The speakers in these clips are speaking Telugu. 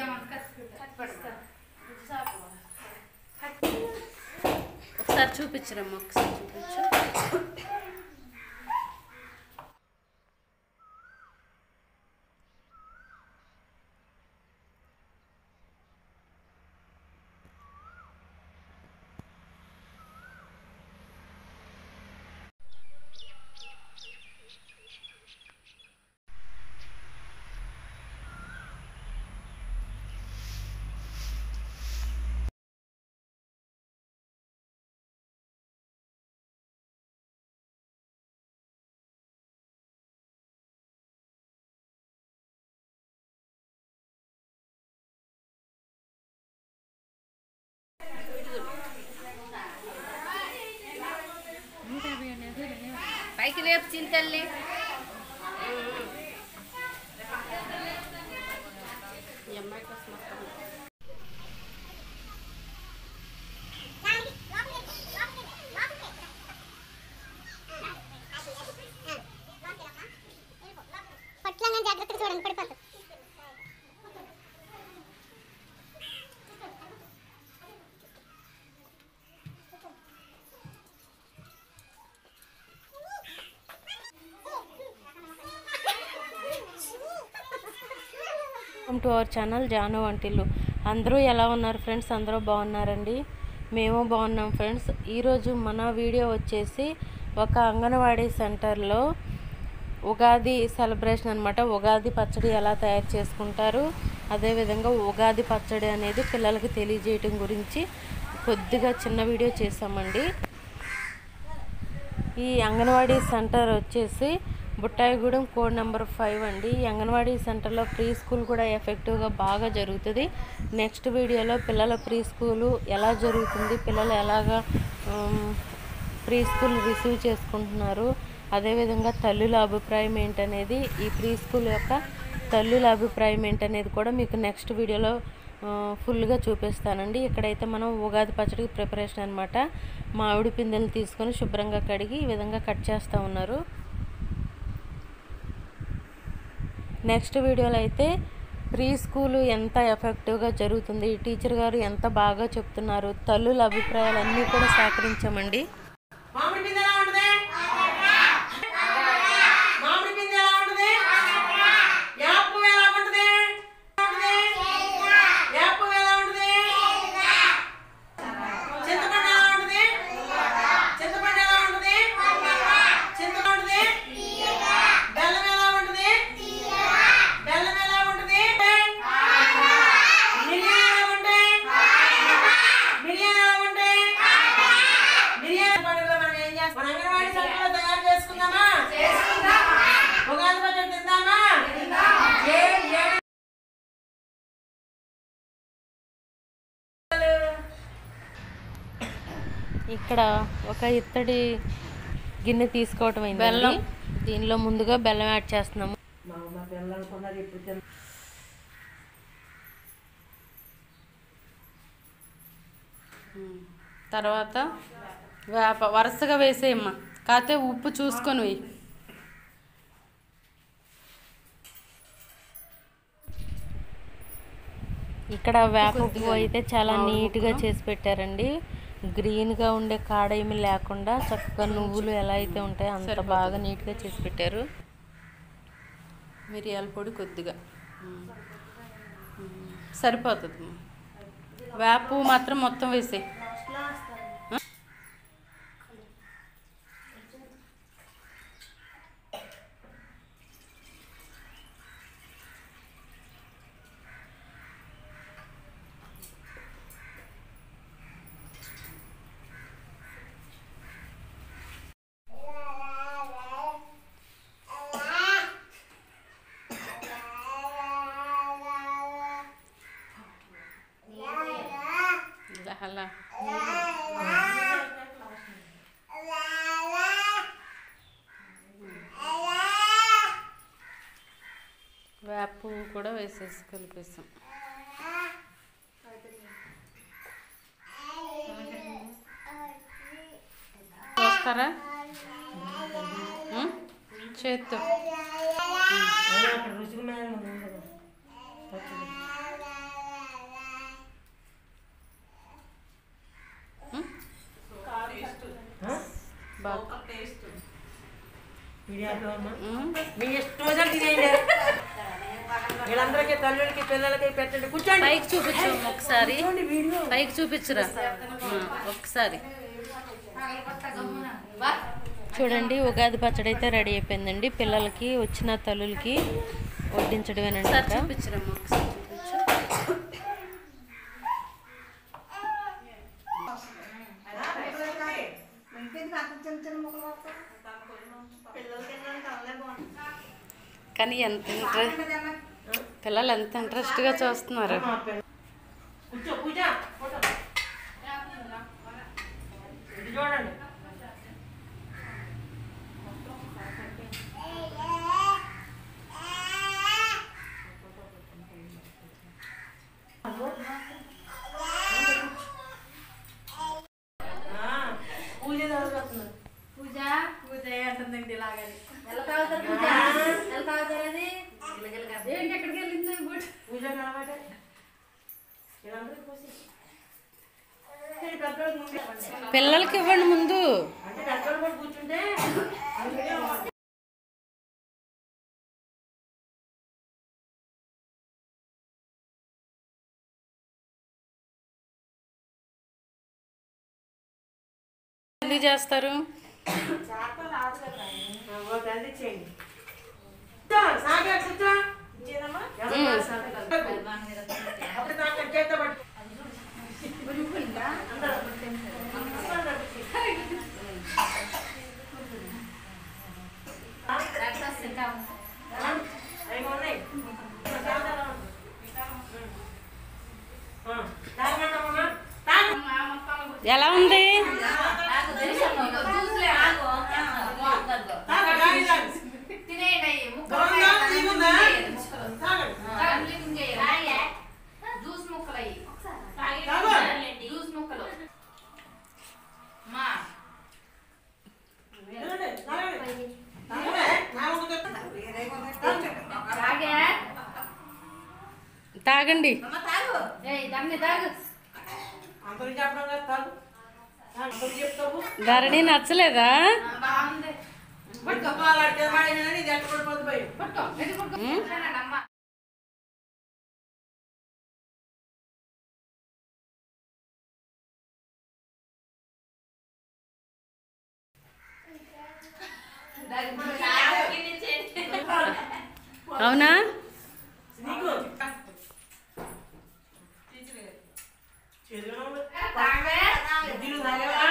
ఒకసారి చూపించరమ్మా ఒకసారి చూపించు పైకి లేపు చింతల్ని ఈ అమ్మాయి కోసం మొత్తం పట్లంగా జాగ్రత్తగా చూడండి పడిపోతుంది welcome to our channel Janu వంటిల్లు అందరూ ఎలా ఉన్నారు ఫ్రెండ్స్ అందరూ బాగున్నారండి మేము బాగున్నాం ఫ్రెండ్స్ ఈరోజు మన వీడియో వచ్చేసి ఒక అంగన్వాడీ సెంటర్లో ఉగాది సెలబ్రేషన్ అనమాట ఉగాది పచ్చడి ఎలా తయారు చేసుకుంటారు అదేవిధంగా ఉగాది పచ్చడి అనేది పిల్లలకి తెలియజేయటం గురించి కొద్దిగా చిన్న వీడియో చేసామండి ఈ అంగన్వాడీ సెంటర్ వచ్చేసి బుట్టాయిగూడెం కోడ్ నెంబర్ ఫైవ్ అండి ఈ అంగన్వాడీ సెంటర్లో ప్రీ స్కూల్ కూడా ఎఫెక్టివ్గా బాగా జరుగుతుంది నెక్స్ట్ వీడియోలో పిల్లల ప్రీ స్కూలు ఎలా జరుగుతుంది పిల్లలు ఎలాగా ఉమ్, ప్రీ స్కూల్ రిసీవ్ చేసుకుంటున్నారు అదేవిధంగా తల్లుల అభిప్రాయం ఏంటనేది ఈ ప్రీ స్కూల్ యొక్క తల్లుల అభిప్రాయం ఏంటనేది కూడా మీకు నెక్స్ట్ వీడియోలో ఆ, ఫుల్గా చూపిస్తానండి ఇక్కడైతే మనం ఉగాది పచ్చడికి ప్రిపరేషన్ అనమాట మామిడి పిందెలు తీసుకొని శుభ్రంగా కడిగి ఈ విధంగా కట్ చేస్తూ ఉన్నారు నెక్స్ట్ వీడియోలో అయితే ప్రీ స్కూల్ ఎంత ఎఫెక్టివ్గా జరుగుతుంది ఈ టీచర్ గారు ఎంత బాగా చెప్తున్నారు తల్లుల అభిప్రాయాలు అన్నీ కూడా సేకరించామండి మామిడి పిండి ఎలా ఉంటుంది మామిడి పిండి ఎలా ఉంటుంది యాప్ ఎలా ఉంటుంది యాప్ ఎలా ఉంటుంది చింతపండు ఎలా ఉంటుంది చింతపండు ఎలా ఉంటుంది చింతపండు ఉంటుంది బెల్లం ఎలా ఉంటుంది బెల్లం ఎలా ఉంటుంది మిరియాలు ఎలా ఉంటాయి మిరియాలు ఎలా ఉంటాయి బిర్యానీ పండుగలో మనం ఏం చేస్తాం మన అంగన్వాడీ సెంటర్లో తయారు చేసుకుందామా ఉగాది పచ్చడి తిందామా ఏ- ఏ- ఇక్కడ ఒక ఇత్తడి గిన్నె తీసుకోవటం అయింది బెల్లం. దీనిలో ముందుగా బెల్లం యాడ్ చేస్తున్నాము మా మా పిల్లలు అనుకున్నారు ఇప్పుడు తిన్న తర్వాత వేప వరుసగా వేసేయమ్మా కాకపోతే ఉప్పు చూసుకొని వేయి ఇక్కడ వేప పువ్వు అయితే చాలా నీట్గా చేసి పెట్టారండి గ్రీన్గా ఉండే కాడ ఏమి లేకుండా చక్కగా నువ్వులు ఎలా అయితే ఉంటాయో అంత బాగా నీట్గా చేసి పెట్టారు మిరియాల పొడి కొద్దిగా ఉమ్. ఉమ్. సరిపోతుంది వేప పువ్వు మాత్రం మొత్తం వేసేయి ఇలా అలా వేప పువ్వు కూడా వేసేసి కలిపేసాం చూస్తారా ఉం? చేత్తో అక్కడ రుచిగా ఉన్నది ముందు ఉండదు. పచ్చడి. వీడియోలో అమ్మ. మీ ఇష్టం వచ్చినట్టు తినేయండి వీళ్ళందరికీ తల్లులకి పిల్లలకి పెట్టండి కూర్చోండి పైకి చూపించు ఒకసారి కూర్చోండి వీడియో పైకి చూపించురా ఆ, ఒకసారి చూడండి ఉగాది పచ్చడి అయితే రెడీ అయిపోయిందండి పిల్లలకి వచ్చిన తల్లులకి వడ్డించడమేనండి ఒకసారి ఇంకా. చూపించురమ్మా ఒకసారి చూపించు కానీ ఎంత ఇంట్రెస్ట్ పిల్లలు ఎంత ఇంట్రెస్ట్గా చూస్తున్నారు కూర్చో పూజ ఫోటో ఇది చూడండి ఆ, పూజ జరుగుతుంది పూజ పూజ అంటుందండి ఇలాగని ఎలా తాగుతారు పూజ ఎలా తాగుతారు అది ఏంటి ఎక్కడికి వెళ్ళింది బుట్ పూజ కనబడే వీళ్ళందరికీ పోసి ఇది పెద్దోళ్ళకి ముందే ఇవ్వండి. పిల్లలకి ఇవ్వండి ముందు అంటే పెద్దోళ్ళు కూడా కూర్చుంటే ఎందుకు చేస్తారు ఒక గంట ఇచ్చేయండి కూర్చో, సాగే కూర్చో. ఇచ్చేదమ్మా? ఎవరు సాగే? అప్పుడు దాకా చేత్తో పట్టు. అవి ఉన్నాయి. ఆ, తాగమంటావమ్మా? తాగు. ఎలా ఉంది తాగు, తాగు, తాగు. తినేయండి అయ్యి బాగుందా? తీగుందా? తాగండి. జ్యూస్ ముక్కలు అయ్యి తాగు. జ్యూస్ ముక్కలు మా తాగండి, తాగండి. తాగండి. తాగు, తాగు. తాగే తాగండి ఏయ్ దాన్ని తాగు అందరూ చెప్పడం కదా తాగు. తాగు, అందరూ చెప్తావు ధరణి నచ్చలేదా ఆ, బాగుంది పట్టుకో, పాలు ఆడితే వాడి మీద ఇది ఎట్ట పడిపోతుంది భయం. పట్టుకో ఎటు పట్టుకో తినండి అమ్మ అవునా నీకు చేతిలో ఉంది. తాగే బుద్ధిలు తాగావా?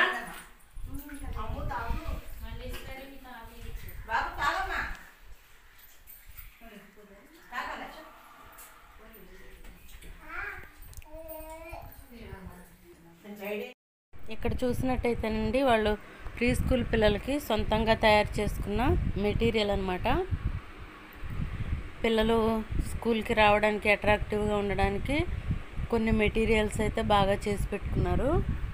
సైడే. ఇక్కడ చూసినట్టయితేనండి వాళ్ళు ప్రీ స్కూల్ పిల్లలకి సొంతంగా తయారు చేసుకున్న మెటీరియల్ అనమాట పిల్లలు స్కూల్కి రావడానికి అట్రాక్టివ్గా ఉండడానికి కొన్ని మెటీరియల్స్ అయితే బాగా చేసి పెట్టుకున్నారు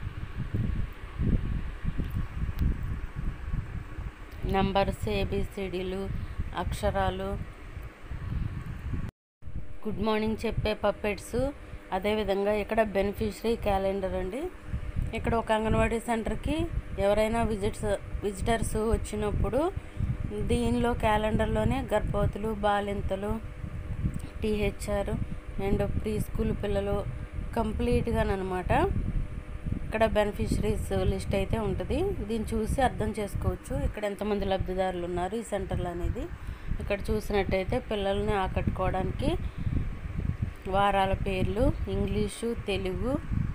నంబర్స్ ఏబిసిడీలు అక్షరాలు గుడ్ మార్నింగ్ చెప్పే పప్పెట్స్ అదేవిధంగా ఇక్కడ బెనిఫిషరీ క్యాలెండర్ అండి ఇక్కడ ఒక అంగన్వాడీ సెంటర్కి ఎవరైనా విజిట్స్ విజిటర్స్ వచ్చినప్పుడు దీనిలో క్యాలెండర్లోనే గర్భవతులు బాలింతలు టీహెచ్ఆర్ అండ్ ప్రీ స్కూల్ పిల్లలు కంప్లీట్గానమాట ఇక్కడ బెనిఫిషరీస్ లిస్ట్ అయితే ఉంటుంది దీన్ని చూసి అర్థం చేసుకోవచ్చు ఇక్కడ ఎంతమంది లబ్ధిదారులు ఉన్నారు ఈ సెంటర్లో అనేది ఇక్కడ చూసినట్టయితే పిల్లల్ని ఆకట్టుకోవడానికి వారాల పేర్లు ఇంగ్లీషు తెలుగు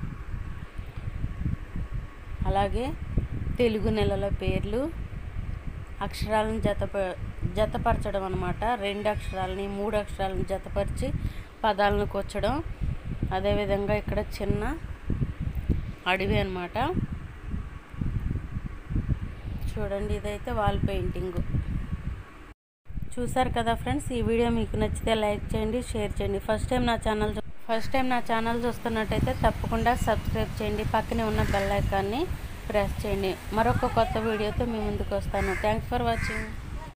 అలాగే తెలుగు నెలల పేర్లు అక్షరాలను జతప జతపరచడం అనమాట రెండు అక్షరాలని మూడు అక్షరాలను జతపరిచి పదాలను కూర్చడం అదేవిధంగా ఇక్కడ చిన్న అడవి అనమాట చూడండి ఇదైతే వాల్ పెయింటింగ్ చూసారు కదా ఫ్రెండ్స్ ఈ వీడియో మీకు నచ్చితే లైక్ చేయండి షేర్ చేయండి ఫస్ట్ టైం నా ఛానల్ చూ- ఫస్ట్ టైం నా ఛానల్ చూస్తున్నట్టయితే తప్పకుండా సబ్స్క్రైబ్ చేయండి పక్కనే ఉన్న బెల్ ఐకాన్ని ప్రెస్ చేయండి మరొక కొత్త వీడియోతో మీ ముందుకు వస్తాను థ్యాంక్స్ ఫర్ వాచింగ్